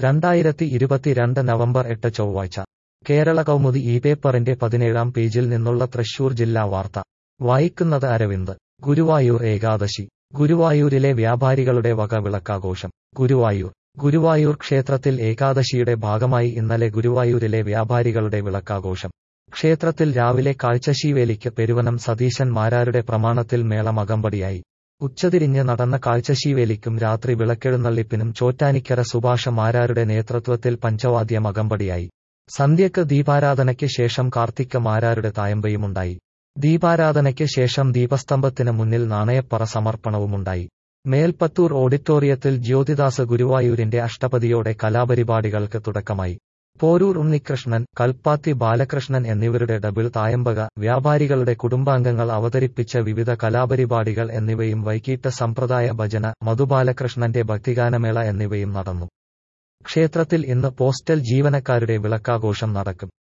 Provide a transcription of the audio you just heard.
രണ്ടായിരത്തി ഇരുപത്തിരണ്ട് നവംബർ എട്ട് ചൊവ്വാഴ്ച കേരള കൗമുദി ഈ പേപ്പറിന്റെ പതിനേഴാം പേജിൽ നിന്നുള്ള തൃശൂർ ജില്ലാ വാർത്ത വായിക്കുന്നത് അരവിന്ദ് ഗുരുവായൂർ ഏകാദശി ഗുരുവായൂരിലെ വ്യാപാരികളുടെ വക വിളക്കാഘോഷം ഗുരുവായൂർ ഗുരുവായൂർ ക്ഷേത്രത്തിൽ ഏകാദശിയുടെ ഭാഗമായി ഇന്നലെ ഗുരുവായൂരിലെ വ്യാപാരികളുടെ വിളക്കാഘോഷം ക്ഷേത്രത്തിൽ രാവിലെ കാഴ്ചശീവേലിക്ക് പെരുവനം സതീശൻ മാരാരുടെ പ്രമാണത്തിൽ മേളമകമ്പടിയായി ഉച്ചതിരിഞ്ഞ് നടന്ന കാഴ്ചശീവേലിക്കും രാത്രി വിളക്കെഴുന്നള്ളിപ്പിനും ചോറ്റാനിക്കര സുഭാഷ മാരാരുടെ നേതൃത്വത്തിൽ പഞ്ചവാദ്യ മകമ്പടിയായി സന്ധ്യക്ക് ദീപാരാധനയ്ക്ക് ശേഷം കാർത്തിക മാരാരുടെ തായമ്പയുമുണ്ടായി ദീപാരാധനയ്ക്ക് ശേഷം ദീപസ്തംഭത്തിന് മുന്നിൽ നാണയപ്പറ സമർപ്പണവുമുണ്ടായി മേൽപ്പത്തൂർ ഓഡിറ്റോറിയത്തിൽ ജ്യോതിദാസ് ഗുരുവായൂരിന്റെ അഷ്ടപതിയോടെ കലാപരിപാടികൾക്ക് തുടക്കമായി പോരൂർ ഉണ്ണികൃഷ്ണൻ കൽപ്പാത്തി ബാലകൃഷ്ണൻ എന്നിവരുടെ ഡബിൾ തായമ്പക വ്യാപാരികളുടെ കുടുംബാംഗങ്ങൾ അവതരിപ്പിച്ച വിവിധ കലാപരിപാടികൾ എന്നിവയും വൈകിട്ട് സമ്പ്രദായ ഭജന മധുബാലകൃഷ്ണന്റെ ഭക്തിഗാനമേള എന്നിവയും നടന്നു ക്ഷേത്രത്തിൽ ഇന്ന് പോസ്റ്റൽ ജീവനക്കാരുടെ വിളക്കാഘോഷം നടക്കും